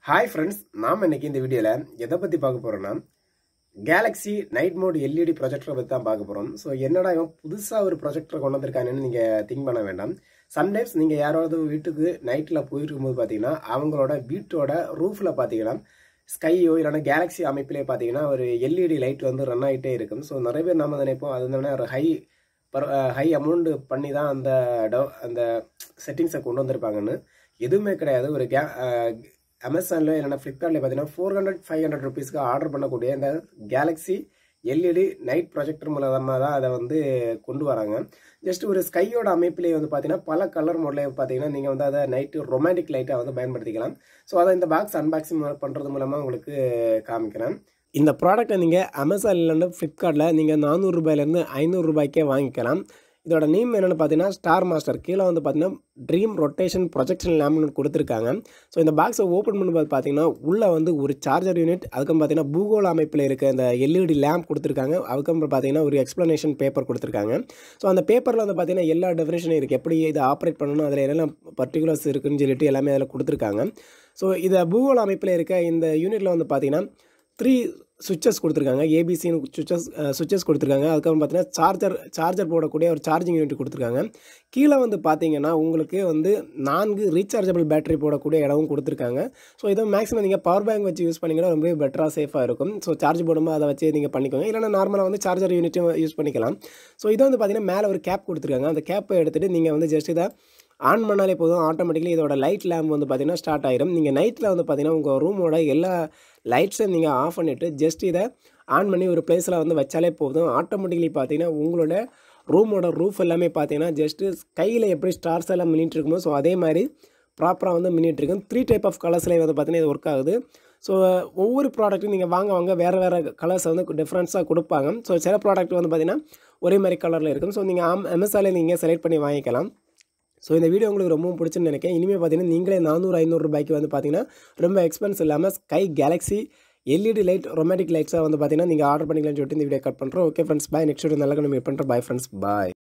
hi friends நாம் இன்னைக்கு இந்த வீடியோவில் எதை பற்றி பார்க்க போகிறோன்னா கேலக்ஸி நைட் மோட் எல்இடி ப்ரொஜெக்டரை பற்றி தான் பார்க்க போகிறோம் ஸோ என்னடா இவன் புதுசாக ஒரு ப்ரொஜெக்டரை கொண்டு வந்திருக்கானுன்னு நீங்கள் திங்க் பண்ண வேண்டாம் சம்டைம்ஸ் நீங்கள் யாராவது வீட்டுக்கு நைட்டில் போயிருக்கும்போது பார்த்தீங்கன்னா அவங்களோட வீட்டோட ரூஃபில் பார்த்தீங்கன்னா ஸ்கையோ இல்லைன்னா கேலக்ஸி அமைப்பிலே பார்த்தீங்கன்னா ஒரு எல்இடி லைட் வந்து ரன் ஆகிட்டே இருக்கும் ஸோ நிறைய பேர் நம்ம நினைப்போம் அது வந்து ஒரு ஹை பர் ஹை அமௌண்ட் பண்ணி தான் அந்த டெவ- அந்த செட்டிங்ஸை கொண்டு வந்திருப்பாங்கன்னு எதுவுமே கிடையாது ஒரு கே அமேசானில் இல்லைன்னா ஃப்ளிப்கார்ட்டில் பார்த்தீங்கன்னா ஃபோர் ஹண்ட்ரட் ஃபைவ் ஹண்ட்ரட் ருபீஸ்க்கு ஆர்டர் பண்ணக்கூடிய இந்த கேலக்ஸி எல்இடி நைட் ப்ரொஜெக்டர் மூலமாக தான் அதை வந்து கொண்டு வராங்க ஜஸ்ட் ஒரு ஸ்கையோட அமைப்பிலேயே வந்து பார்த்தீங்கன்னா பல கலர் மோட்லேயே பார்த்தீங்கன்னா நீங்கள் வந்து அதை நைட்டு ரொமான்டிக் லைட்டாக வந்து பயன்படுத்திக்கலாம் ஸோ அதை இந்த பாக்ஸ் அன்பாக்சிங் பண்ணுறது மூலமாக உங்களுக்கு காமிக்கிறேன் இந்த ப்ராடக்ட்டை நீங்கள் அமேசான் இல்லைன்னா ஃப்ளிப்கார்ட்டில் நீங்கள் நானூறுரூபாயிலேருந்து ஐநூறுரூபாய்க்கே வாங்கிக்கலாம் இதோட நேம் என்னென்னு பார்த்தீங்கன்னா ஸ்டார் மாஸ்டர் கீழே வந்து பார்த்தீங்கன்னா ட்ரீம் ரொட்டேஷன் ப்ரொஜெக்ஷன் லேம்னு கொடுத்துருக்காங்க ஸோ இந்த பாக்ஸை ஓப்பன் பண்ணும்போது பார்த்தீங்கன்னா உள்ளே வந்து ஒரு சார்ஜர் யூனிட் அதுக்கப்புறம் பார்த்தீங்கன்னா பூகோள் அமைப்பில் இருக்க இந்த எல்இடி லேம்ப் கொடுத்துருக்காங்க அதுக்கப்புறம் பார்த்தீங்கன்னா ஒரு எக்ஸ்ப்ளனேஷன் பேப்பர் கொடுத்துருக்காங்க ஸோ அந்த பேப்பரில் வந்து பார்த்தீங்கன்னா எல்லா டெஃபினேஷனும் இருக்குது எப்படி இதை ஆப்ரேட் பண்ணணும் அதில் என்னென்ன பர்டிகுலர்ஸ் இருக்குன்னு சொல்லிட்டு எல்லாமே அதில் கொடுத்துருக்காங்க ஸோ இதை பூகோள் அமைப்பில் இருக்க இந்த யூனிட்டில் வந்து பார்த்தீங்கன்னா த்ரீ சுவிச்சஸ் கொடுத்துருக்காங்க ஏபிசின்னு சுவிச்சஸ் சுவிச்சஸ் கொடுத்துருக்காங்க அதுக்கப்புறம் பார்த்தீங்கன்னா சார்ஜர் சார்ஜர் போடக்கூடிய ஒரு சார்ஜிங் யூனிட் கொடுத்துருக்காங்க கீழே வந்து பார்த்தீங்கன்னா உங்களுக்கு வந்து நான்கு ரீசார்ஜபிள் பேட்டரி போடக்கூடிய இடமும் கொடுத்துருக்காங்க ஸோ இதை மேக்ஸிமம் நீங்கள் பவர் பேங்க் வச்சு யூஸ் பண்ணிங்கன்னா ரொம்பவே பெட்டராக சேஃபாக இருக்கும் ஸோ சார்ஜ் போடும்போது அதை வச்சு நீங்கள் பண்ணிக்கோங்க இல்லைனா நார்மலாக வந்து சார்ஜர் யூனிட்டும் யூஸ் பண்ணிக்கலாம் ஸோ இதை வந்து பார்த்தீங்கன்னா மேலே ஒரு கேப் கொடுத்துருக்காங்க அந்த கேப்பை எடுத்துகிட்டு நீங்கள் வந்து ஜஸ்ட் இதை ஆன் பண்ணாலே போதும் ஆட்டோமேட்டிக்கலி இதோட லைட் லேம்ப் வந்து பார்த்தீங்கன்னா ஸ்டார்ட் ஆயிரும் நீங்கள் நைட்டில் வந்து பார்த்தீங்கன்னா உங்கள் ரூமோட எல்லா லைட்ஸையும் நீங்கள் ஆஃப் பண்ணிவிட்டு ஜஸ்ட் இதை ஆன் பண்ணி ஒரு பிளேஸில் வந்து வச்சாலே போதும் ஆட்டோமேட்டிக்கலி பார்த்தீங்கன்னா உங்களோட ரூமோட ரூஃப் எல்லாமே பார்த்தீங்கன்னா ஜஸ்ட்டு கையில் எப்படி ஸ்டார்ஸ் எல்லாம் மின்னிட்டு இருக்குமோ ஸோ அதே மாதிரி ப்ராப்பராக வந்து மின்னிட்டு இருக்கும் த்ரீ டைப் ஆஃப் கலர்ஸ்லேயே வந்து பார்த்தீங்கன்னா இது ஒர்க் ஆகுது ஸோ ஒவ்வொரு ப்ராடக்ட்டும் நீங்கள் வாங்க வாங்க வேறு வேறு கலர்ஸை வந்து டிஃப்ரென்ஸாக கொடுப்பாங்க ஸோ சில ப்ராடக்ட் வந்து பார்த்தீங்கன்னா ஒரே மாதிரி கலரில் இருக்கும் ஸோ நீங்கள் ஆம் அமேசானில் நீங்கள் செலக்ட் பண்ணி வாங்கிக்கலாம் ஸோ இந்த வீடியோ உங்களுக்கு ரொம்பவும் பிடிச்சுன்னு நினைக்கிறேன் இனிமேல் பார்த்தீங்கன்னா நீங்களே நானூறு ஐநூறு ரூபாய்க்கு வந்து பார்த்தீங்கன்னா ரொம்ப எக்ஸ்பென்ஸ் இல்லாமல் sky galaxy LED light romantic லைட்ஸாக வந்து பார்த்தீங்கன்னா நீங்கள் ஆர்டர் பண்ணிக்கலாம்னு சொல்லிட்டு இந்த வீடியோ கட் பண்ணுறோம் okay friends bye next video நல்லா மீட் பண்ணுறோம் பாய் ஃப்ரெண்ட்ஸ் பாய்